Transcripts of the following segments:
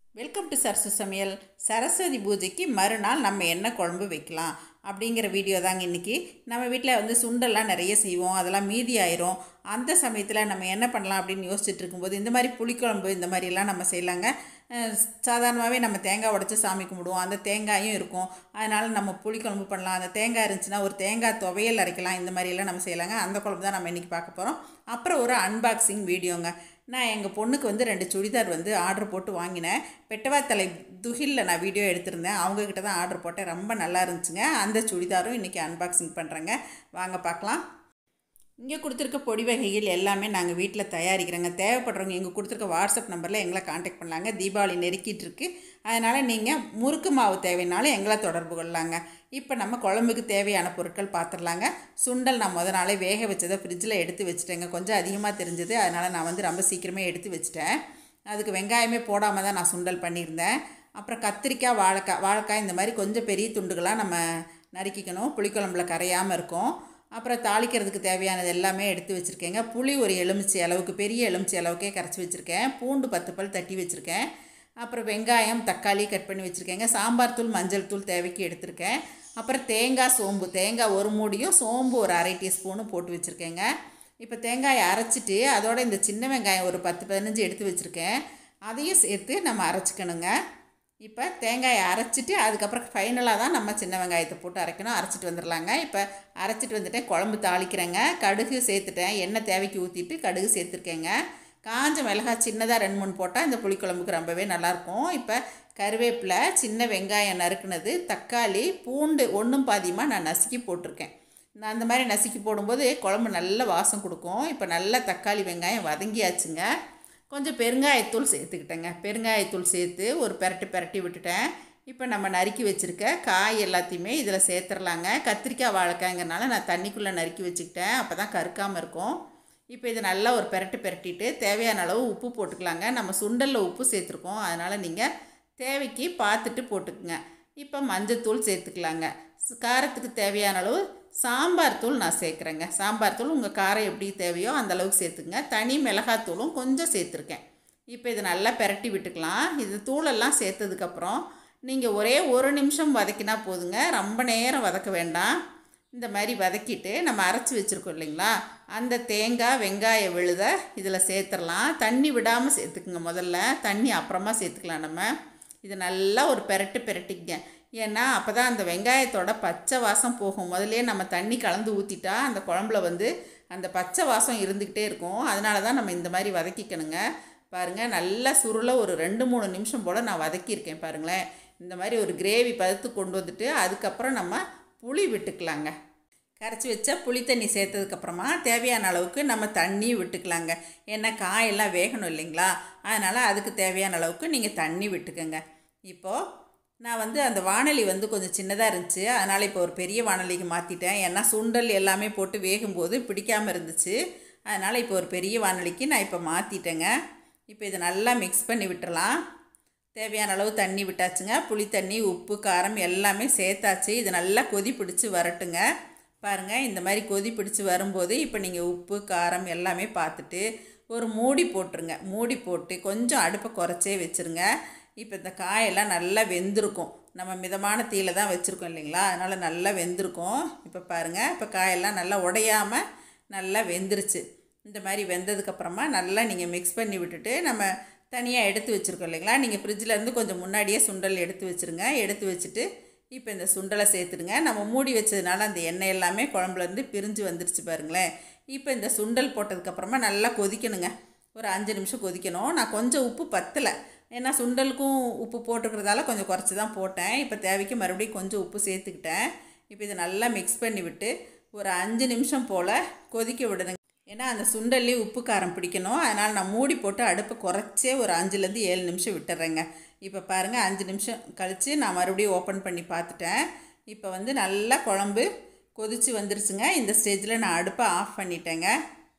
welcome to Sarasu சமையல் சரஸ்வதி பூஜைக்கு மறுநாள் நம்ம என்ன குழம்பு வைக்கலாம் அப்படிங்கிற வீடியோ தாங்க இன்றைக்கி நம்ம வீட்டில் வந்து சுண்டெல்லாம் நிறைய செய்வோம் அதெல்லாம் மீதி ஆயிரும் அந்த சமயத்தில் நம்ம என்ன பண்ணலாம் அப்படின்னு யோசிச்சுட்டு இருக்கும்போது இந்த மாதிரி புளிக்குழம்பு இந்த மாதிரிலாம் நம்ம செய்யலாங்க சாதாரணமாகவே நம்ம தேங்காய் உடச்சி சாமி கும்பிடுவோம் அந்த தேங்காயும் இருக்கும் அதனால் நம்ம புளிக்குழம்பு பண்ணலாம் அந்த தேங்காய் இருந்துச்சுன்னா ஒரு தேங்காய் துவையல் அரைக்கலாம் இந்த மாதிரியெல்லாம் நம்ம செய்யலாங்க அந்த குழம்பு தான் நம்ம இன்றைக்கி பார்க்க போகிறோம் அப்புறம் ஒரு அன்பாக்சிங் வீடியோங்க நான் எங்கள் பொண்ணுக்கு வந்து ரெண்டு சுடிதார் வந்து ஆர்டர் போட்டு வாங்கினேன் பெட்டவா தலை துகிலில் நான் வீடியோ எடுத்திருந்தேன் அவங்கக்கிட்ட தான் ஆர்டர் போட்டேன் ரொம்ப நல்லா இருந்துச்சுங்க அந்த சுடிதாரும் இன்றைக்கி அன்பாக்சிங் பண்ணுறேங்க வாங்க பார்க்கலாம் இங்கே கொடுத்துருக்க பொடி வகைகள் எல்லாமே நாங்கள் வீட்டில் தயாரிக்கிறோங்க தேவைப்படுறவங்க எங்கள் கொடுத்துருக்க வாட்ஸ்அப் நம்பரில் எங்களை காண்டாக்ட் பண்ணலாங்க தீபாவளி நெருக்கிட்டு இருக்கு அதனால் நீங்கள் முறுக்கு மாவு தேவைனாலும் எங்களை தொடர்பு கொள்ளலாங்க இப்போ நம்ம குழம்புக்கு தேவையான பொருட்கள் பார்த்துடலாங்க சுண்டல் நான் முத நாளே வேக வச்சதை ஃப்ரிட்ஜில் எடுத்து வச்சுட்டேங்க கொஞ்சம் அதிகமாக தெரிஞ்சது அதனால் நான் வந்து ரொம்ப சீக்கிரமே எடுத்து வச்சுட்டேன் அதுக்கு வெங்காயமே போடாமல் தான் நான் சுண்டல் பண்ணியிருந்தேன் அப்புறம் கத்திரிக்காய் வாழைக்காய் வாழைக்காய் இந்த மாதிரி கொஞ்சம் பெரிய துண்டுகளாக நம்ம நறுக்கிக்கணும் புளிக்குழம்புல கரையாமல் இருக்கும் அப்புறம் தாளிக்கிறதுக்கு தேவையானது எல்லாமே எடுத்து வச்சுருக்கேங்க புளி ஒரு எலுமிச்சை அளவுக்கு பெரிய எலுமிச்சை அளவுக்கே கரைச்சி வச்சுருக்கேன் பூண்டு பத்து பல் தட்டி வச்சுருக்கேன் அப்புறம் வெங்காயம் தக்காளி கட் பண்ணி வச்சுருக்கேங்க சாம்பார் தூள் மஞ்சள் தூள் தேவைக்கு எடுத்திருக்கேன் அப்புறம் தேங்காய் சோம்பு தேங்காய் ஒரு மூடியும் சோம்பு ஒரு அரை டீஸ்பூனும் போட்டு வச்சுருக்கேங்க இப்போ தேங்காயை அரைச்சிட்டு அதோட இந்த சின்ன வெங்காயம் ஒரு பத்து பதினஞ்சு எடுத்து வச்சுருக்கேன் அதையும் சேர்த்து நம்ம அரைச்சிக்கணுங்க இப்போ தேங்காயை அரைச்சிட்டு அதுக்கப்புறம் ஃபைனலாக தான் நம்ம சின்ன வெங்காயத்தை போட்டு அரைக்கணும் அரைச்சிட்டு வந்துடலாங்க இப்போ அரைச்சிட்டு வந்துட்டேன் குழம்பு தாளிக்கிறேங்க கடுகு சேர்த்துட்டேன் எண்ணெய் தேவைக்கு ஊற்றிட்டு கடுகு சேர்த்துருக்கேங்க காஞ்ச மிளகாய் சின்னதாக ரெண்டு மூணு போட்டால் இந்த புளிக்குழம்புக்கு ரொம்பவே நல்லாயிருக்கும் இப்போ கருவேப்பிலை சின்ன வெங்காயம் நறுக்குனது தக்காளி பூண்டு ஒன்றும் பாதியமாக நான் நசுக்கி போட்டிருக்கேன் நான் அந்த மாதிரி நசுக்கி போடும்போது குழம்பு நல்ல வாசம் கொடுக்கும் இப்போ நல்லா தக்காளி வெங்காயம் வதங்கியாச்சுங்க கொஞ்சம் பெருங்காயத்தூள் சேர்த்துக்கிட்டேங்க பெருங்காயத்தூள் சேர்த்து ஒரு பெரட்டு பெரட்டி விட்டுட்டேன் இப்போ நம்ம நறுக்கி வச்சுருக்க காய் எல்லாத்தையுமே இதில் சேர்த்துடலாங்க கத்திரிக்காய் வாழைக்காய்ங்கிறனால நான் தண்ணிக்குள்ளே நறுக்கி வச்சுக்கிட்டேன் அப்போ தான் கருக்காமல் இருக்கும் இப்போ இதை நல்லா ஒரு பெரட்டு பெரட்டிட்டு தேவையான அளவு உப்பு போட்டுக்கலாங்க நம்ம சுண்டலில் உப்பு சேர்த்துருக்கோம் அதனால் நீங்கள் தேவைக்கு பார்த்துட்டு போட்டுக்குங்க இப்போ மஞ்சத்தூள் சேர்த்துக்கலாங்க காரத்துக்கு தேவையான அளவு சாம்பார் தூள் நான் சேர்க்குறேங்க சாம்பார் தூள் உங்கள் காரம் எப்படி தேவையோ அந்த அளவுக்கு சேர்த்துக்குங்க தனி மிளகாத்தூளும் கொஞ்சம் சேர்த்துருக்கேன் இப்போ இதை நல்லா பெரட்டி விட்டுக்கலாம் இது தூளெல்லாம் சேர்த்ததுக்கப்புறம் நீங்கள் ஒரே ஒரு நிமிஷம் வதக்கினா போதுங்க ரொம்ப நேரம் வதக்க வேண்டாம் இந்த மாதிரி வதக்கிட்டு நம்ம அரைச்சி வச்சுருக்கோம் இல்லைங்களா அந்த தேங்காய் வெங்காய விழுத இதில் சேர்த்துடலாம் தண்ணி விடாமல் சேர்த்துக்குங்க முதல்ல தண்ணி அப்புறமா சேர்த்துக்கலாம் நம்ம இது நல்லா ஒரு பெரட்டு பெரட்டிங்க ஏன்னா அப்போ தான் அந்த வெங்காயத்தோட பச்சை வாசம் போகும் முதல்ல நம்ம தண்ணி கலந்து ஊற்றிட்டா அந்த குழம்புல வந்து அந்த பச்சை வாசம் இருந்துக்கிட்டே இருக்கும் அதனால தான் நம்ம இந்த மாதிரி வதக்கிக்கணுங்க பாருங்கள் நல்லா சுருள ஒரு ரெண்டு மூணு நிமிஷம் போல் நான் வதக்கியிருக்கேன் பாருங்களேன் இந்த மாதிரி ஒரு கிரேவி பதத்து கொண்டு வந்துட்டு அதுக்கப்புறம் நம்ம புளி விட்டுக்கலாங்க கரைச்சி வச்ச புளி தண்ணி சேர்த்ததுக்கப்புறமா தேவையான அளவுக்கு நம்ம தண்ணி விட்டுக்கலாங்க ஏன்னா காயெல்லாம் வேகணும் இல்லைங்களா அதனால் அதுக்கு தேவையான அளவுக்கு நீங்கள் தண்ணி விட்டுக்கோங்க இப்போது நான் வந்து அந்த வானொலி வந்து கொஞ்சம் சின்னதாக இருந்துச்சு அதனால் இப்போ ஒரு பெரிய வானொலிக்கு மாற்றிட்டேன் ஏன்னா சுண்டல் எல்லாமே போட்டு வேகும்போது பிடிக்காமல் இருந்துச்சு அதனால் இப்போ ஒரு பெரிய வானொலிக்கு நான் இப்போ மாற்றிட்டேங்க இப்போ இதை நல்லா மிக்ஸ் பண்ணி விட்டுறலாம் தேவையான அளவு தண்ணி விட்டாச்சுங்க புளி தண்ணி உப்பு காரம் எல்லாமே சேர்த்தாச்சு இது நல்லா கொதி பிடிச்சி வரட்டுங்க பாருங்கள் இந்த மாதிரி கொதி பிடிச்சி வரும்போது இப்போ நீங்கள் உப்பு காரம் எல்லாமே பார்த்துட்டு ஒரு மூடி போட்டுருங்க மூடி போட்டு கொஞ்சம் அடுப்பை குறைச்சே வச்சுருங்க இப்போ இந்த காயெல்லாம் நல்லா வெந்திருக்கும் நம்ம மிதமான தீயில தான் வச்சுருக்கோம் இல்லைங்களா அதனால் நல்லா வெந்திருக்கும் இப்போ பாருங்கள் இப்போ காயெல்லாம் நல்லா உடையாமல் நல்லா வெந்துருச்சு இந்த மாதிரி வெந்ததுக்கப்புறமா நல்லா நீங்கள் மிக்ஸ் பண்ணி விட்டுட்டு நம்ம தனியாக எடுத்து வச்சுருக்கோம் இல்லைங்களா நீங்கள் ஃப்ரிட்ஜிலேருந்து கொஞ்சம் முன்னாடியே சுண்டல் எடுத்து வச்சுருங்க எடுத்து வச்சுட்டு இப்போ இந்த சுண்டலை சேர்த்துடுங்க நம்ம மூடி வச்சதுனால அந்த எண்ணெய் எல்லாமே குழம்புலேருந்து பிரிஞ்சு வந்துருச்சு பாருங்களேன் இப்போ இந்த சுண்டல் போட்டதுக்கப்புறமா நல்லா கொதிக்கணுங்க ஒரு அஞ்சு நிமிஷம் கொதிக்கணும் நான் கொஞ்சம் உப்பு பத்தலை ஏன்னா சுண்டலுக்கும் உப்பு போட்டுக்கிறதால கொஞ்சம் குறைச்சி தான் போட்டேன் இப்போ தேவைக்கு மறுபடியும் கொஞ்சம் உப்பு சேர்த்துக்கிட்டேன் இப்போ இதை நல்லா மிக்ஸ் பண்ணி விட்டு ஒரு அஞ்சு நிமிஷம் போல் கொதிக்க விடணுங்க ஏன்னா அந்த சுண்டல்லையும் உப்பு காரம் பிடிக்கணும் அதனால் நான் மூடி போட்டு அடுப்பை குறைச்சே ஒரு அஞ்சுலேருந்து ஏழு நிமிஷம் விட்டுறேங்க இப்போ பாருங்கள் அஞ்சு நிமிஷம் கழித்து நான் மறுபடியும் ஓப்பன் பண்ணி பார்த்துட்டேன் இப்போ வந்து நல்லா குழம்பு கொதித்து வந்துருச்சுங்க இந்த ஸ்டேஜில் நான் அடுப்பை ஆஃப் பண்ணிட்டேங்க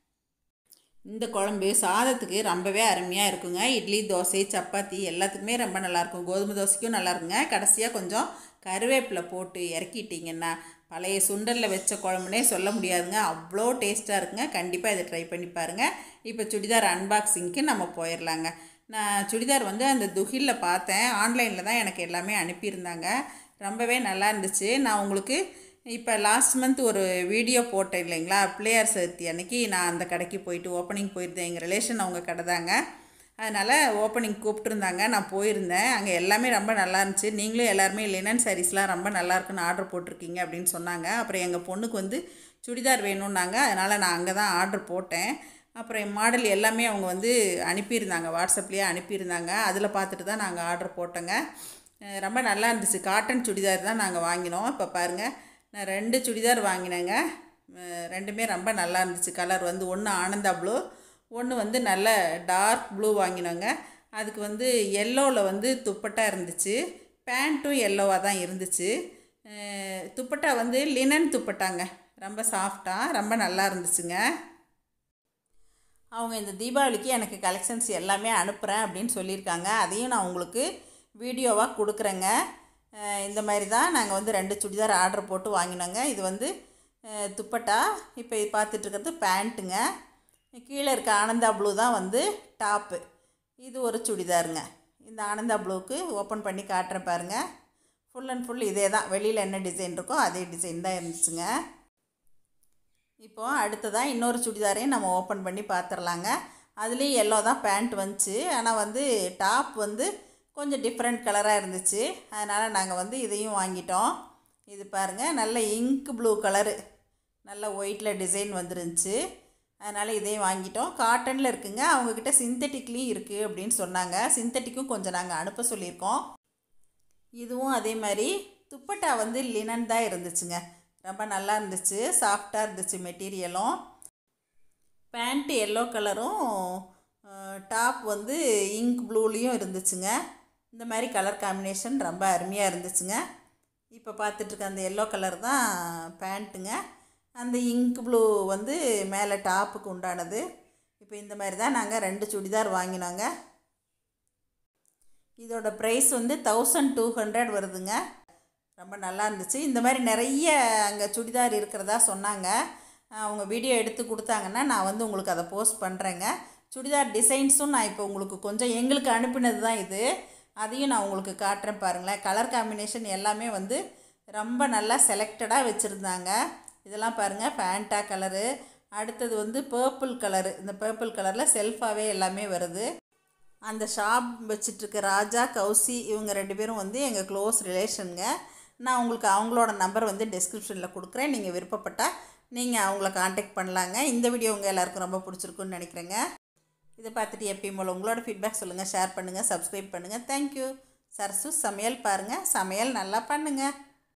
இந்த குழம்பு சாதத்துக்கு ரொம்பவே அருமையாக இருக்குங்க இட்லி தோசை சப்பாத்தி எல்லாத்துக்குமே ரொம்ப நல்லாயிருக்கும் கோதுமை தோசைக்கும் நல்லாயிருக்குங்க கடைசியாக கொஞ்சம் கருவேப்பிலை போட்டு இறக்கிட்டிங்கன்னா பழைய சுண்டலில் வச்ச குழம்புனே சொல்ல முடியாதுங்க அவ்வளோ டேஸ்ட்டாக இருக்குங்க கண்டிப்பாக இதை ட்ரை பண்ணி பாருங்கள் இப்போ சுடிதார் அன்பாக்சிங்க்கு நம்ம போயிடலாங்க நான் சுடிதார் வந்து அந்த துகிலில் பார்த்தேன் ஆன்லைனில் தான் எனக்கு எல்லாமே அனுப்பியிருந்தாங்க ரொம்பவே நல்லா இருந்துச்சு நான் உங்களுக்கு இப்போ லாஸ்ட் மந்த் ஒரு வீடியோ போட்டேன் இல்லைங்களா பிள்ளையார் சதுர்த்தி அன்னைக்கு நான் அந்த கடைக்கு போயிட்டு ஓப்பனிங் போயிருந்தேன் எங்கள் ரிலேஷன் அவங்க கடை தாங்க அதனால் ஓப்பனிங் கூப்பிட்டுருந்தாங்க நான் போயிருந்தேன் அங்கே எல்லாமே ரொம்ப நல்லா இருந்துச்சு நீங்களும் எல்லாருமே லினன் சாரீஸ்லாம் ரொம்ப நல்லா இருக்குன்னு ஆர்டர் போட்டிருக்கீங்க அப்படின்னு சொன்னாங்க அப்புறம் எங்கள் பொண்ணுக்கு வந்து சுடிதார் வேணும்னாங்க அதனால் நான் அங்கே தான் ஆர்டர் போட்டேன் அப்புறம் என் மாடல் எல்லாமே அவங்க வந்து அனுப்பியிருந்தாங்க வாட்ஸ்அப்லேயே அனுப்பியிருந்தாங்க அதில் பார்த்துட்டு தான் நாங்கள் ஆர்டர் போட்டோங்க அஹ் ரொம்ப நல்லா இருந்துச்சு காட்டன் சுடிதார் தான் நாங்கள் வாங்கினோம் இப்போ பாருங்கள் நான் ரெண்டு சுடிதார் வாங்கினேங்க அஹ் ரெண்டுமே ரொம்ப நல்லா இருந்துச்சு கலர் வந்து ஒன்று ஆனந்தா ப்ளூ ஒன்று வந்து நல்ல டார்க் ப்ளூ வாங்கினோங்க அதுக்கு வந்து எல்லோவில் வந்து துப்பட்டா இருந்துச்சு பேண்ட்டும் எல்லோவாக தான் இருந்துச்சு அஹ் துப்பட்டா வந்து லினன் துப்பட்டாங்க ரொம்ப சாஃப்டாக ரொம்ப நல்லா இருந்துச்சுங்க அவங்க இந்த தீபாவளிக்கு எனக்கு கலெக்ஷன்ஸ் எல்லாமே அனுப்புகிறேன் அப்படின்னு சொல்லியிருக்காங்க அதையும் நான் உங்களுக்கு வீடியோவாக கொடுக்குறேங்க அஹ் இந்த மாதிரி தான் நாங்கள் வந்து ரெண்டு சுடிதார் ஆர்டர் போட்டு வாங்கினோங்க இது வந்து அஹ் துப்பட்டா இப்போ இது பார்த்துட்டு இருக்கிறது பேண்ட்டுங்க கீழே இருக்க ஆனந்தா ப்ளூ தான் வந்து டாப்பு இது ஒரு சுடிதாருங்க இந்த ஆனந்தா ப்ளூக்கு ஓப்பன் பண்ணி காட்டுறேன் பாருங்கள் ஃபுல் அண்ட் ஃபுல் இதே தான் வெளியில் என்ன டிசைன் இருக்கோ அதே டிசைன் தான் இருந்துச்சுங்க இப்போது அடுத்ததாக இன்னொரு சுடிதாரையும் நம்ம ஓப்பன் பண்ணி பார்த்துடலாங்க அதுலேயும் எல்லோ தான் பேண்ட் வந்துச்சு ஆனால் வந்து டாப் வந்து கொஞ்சம் டிஃப்ரெண்ட் கலராக இருந்துச்சு அதனால் நாங்கள் வந்து இதையும் வாங்கிட்டோம் இது பாருங்கள் நல்ல இங்க் ப்ளூ கலரு நல்ல ஒயிட்டில் டிசைன் வந்துருந்துச்சு அதனால் இதையும் வாங்கிட்டோம் காட்டனில் இருக்குங்க அவங்கக்கிட்ட சிந்தட்டிக்லேயும் இருக்குது அப்படின்னு சொன்னாங்க சிந்தட்டிக்கும் கொஞ்சம் நாங்கள் அனுப்ப சொல்லியிருக்கோம் இதுவும் அதே மாதிரி துப்பட்டா வந்து லினன் தான் இருந்துச்சுங்க ரொம்ப நல்லா இருந்துச்சு சாஃப்டாக இருந்துச்சு மெட்டீரியலும் பேண்ட்டு எல்லோ கலரும் டாப் வந்து இங்க் ப்ளூலேயும் இருந்துச்சுங்க இந்த மாதிரி கலர் காம்பினேஷன் ரொம்ப அருமையாக இருந்துச்சுங்க இப்போ பார்த்துட்ருக்க அந்த எல்லோ கலர் தான் பேண்ட்டுங்க அந்த இங்க் ப்ளூ வந்து மேலே டாப்புக்கு உண்டானது இப்போ இந்த மாதிரி தான் நாங்கள் ரெண்டு சுடிதார் வாங்கினோங்க இதோட ப்ரைஸ் வந்து தௌசண்ட் டூ ஹண்ட்ரட் வருதுங்க ரொம்ப நல்லா இருந்துச்சு இந்த மாதிரி நிறைய அங்கே சுடிதார் இருக்கிறதா சொன்னாங்க அவங்க வீடியோ எடுத்து கொடுத்தாங்கன்னா நான் வந்து உங்களுக்கு அதை போஸ்ட் பண்ணுறேங்க சுடிதார் டிசைன்ஸும் நான் இப்போ உங்களுக்கு கொஞ்சம் எங்களுக்கு அனுப்பினது தான் இது அதையும் நான் உங்களுக்கு காட்டுறேன் பாருங்களேன் கலர் காம்பினேஷன் எல்லாமே வந்து ரொம்ப நல்லா செலக்டடாக வச்சுருந்தாங்க இதெல்லாம் பாருங்கள் ஃபேண்டா கலரு அடுத்தது வந்து பர்பிள் கலரு இந்த பர்பிள் கலரில் செல்ஃபாகவே எல்லாமே வருது அந்த ஷாப் வச்சிட்ருக்க ராஜா கௌசி இவங்க ரெண்டு பேரும் வந்து எங்கள் க்ளோஸ் ரிலேஷனுங்க நான் உங்களுக்கு அவங்களோட நம்பர் வந்து டிஸ்கிரிப்ஷனில் கொடுக்குறேன் நீங்கள் விருப்பப்பட்டால் நீங்கள் அவங்கள காண்டாக்ட் பண்ணலாங்க இந்த வீடியோ உங்கள் எல்லாருக்கும் ரொம்ப பிடிச்சிருக்குன்னு நினைக்கிறேங்க இதை பார்த்துட்டு எப்பயும் போல் உங்களோட ஃபீட்பேக் சொல்லுங்கள் ஷேர் பண்ணுங்கள் சப்ஸ்கிரைப் பண்ணுங்கள் தேங்க்யூ சரசு சமையல் பாருங்கள் சமையல் நல்லா பண்ணுங்கள்